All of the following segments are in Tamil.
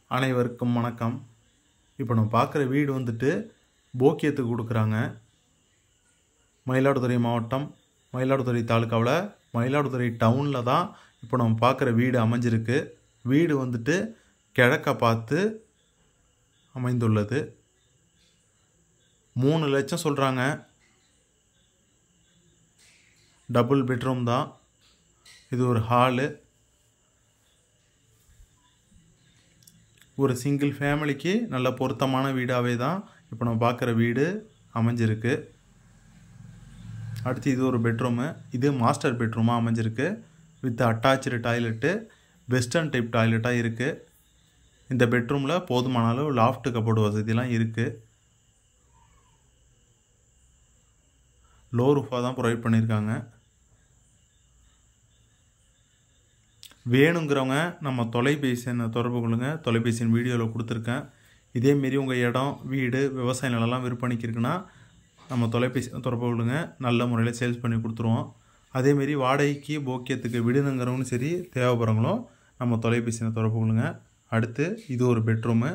அனைவருக்கும் வணக்கம் இப்போ நம்ம பார்க்குற வீடு வந்துட்டு போக்கியத்துக்கு கொடுக்குறாங்க மயிலாடுதுறை மாவட்டம் மயிலாடுதுறை தாலுக்காவில் மயிலாடுதுறை டவுனில் தான் இப்போ நம்ம பார்க்குற வீடு அமைஞ்சிருக்கு வீடு வந்துட்டு கிழக்க பார்த்து அமைந்துள்ளது மூணு லட்சம் சொல்கிறாங்க டபுள் பெட்ரூம் தான் இது ஒரு ஹாலு ஒரு சிங்கிள் ஃபேமிலிக்கு நல்ல பொருத்தமான வீடாகவே தான் இப்போ நம்ம பார்க்குற வீடு அமைஞ்சிருக்கு அடுத்து இது ஒரு பெட்ரூமு இது மாஸ்டர் பெட்ரூமாக அமைஞ்சிருக்கு with attach toilet western type டாய்லெட்டாக இருக்குது இந்த பெட்ரூமில் போதுமான அளவு லாஃப்ட் கபோர்டு வசதிலாம் இருக்குது லோ ரூஃபாக தான் ப்ரொவைட் பண்ணியிருக்காங்க வேணுங்கிறவங்க நம்ம தொலைபேசி எண்ணை தொடர்பு கொள்ளுங்க தொலைபேசியின் வீடியோவில் கொடுத்துருக்கேன் இதேமாரி உங்கள் இடம் வீடு விவசாய நிலம்லாம் விற்பனைக்கு இருக்குன்னா நம்ம தொலைபேசி தொடர்பு கொள்ளுங்க நல்ல முறையில் சேல்ஸ் பண்ணி கொடுத்துருவோம் அதேமாரி வாடகைக்கு போக்கியத்துக்கு விடுனுங்கிறவங்களும் சரி தேவைப்படுறவங்களும் நம்ம தொலைபேசியை தொடர்பு கொள்ளுங்க அடுத்து இது ஒரு பெட்ரூமு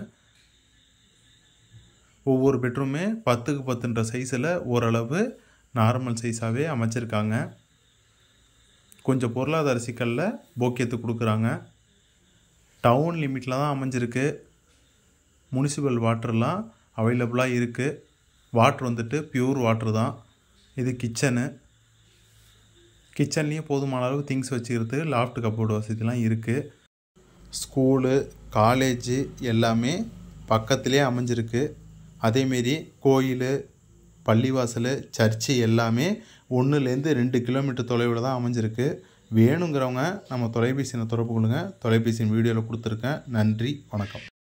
ஒவ்வொரு பெட்ரூமே பத்துக்கு பத்துன்ற சைஸில் ஓரளவு நார்மல் சைஸாகவே அமைச்சிருக்காங்க கொஞ்சம் பொருளாதார சிக்கலில் போக்கியத்துக்கு கொடுக்குறாங்க டவுன் லிமிட்டில் தான் அமைஞ்சிருக்கு முனிசிபல் வாட்டர்லாம் அவைலபிளாக இருக்குது வாட்ரு வந்துட்டு பியூர் வாட்ரு தான் இது கிச்சனு கிச்சன்லேயும் போதுமான அளவு திங்ஸ் வச்சுக்கிறது லாஃப்ட் கப்போர்டு வசதிலாம் இருக்குது ஸ்கூலு காலேஜு எல்லாமே பக்கத்துலேயே அமைஞ்சிருக்கு அதேமாரி கோயில் பள்ளிவாசல் சர்ச்சு எல்லாமே ஒன்றுலேருந்து ரெண்டு கிலோமீட்டர் தொலைவில் தான் அமைஞ்சிருக்கு வேணுங்கிறவங்க நம்ம தொலைபேசியை தொடர்பு கொள்ளுங்கள் தொலைபேசியின் வீடியோவில் கொடுத்துருக்கேன் நன்றி வணக்கம்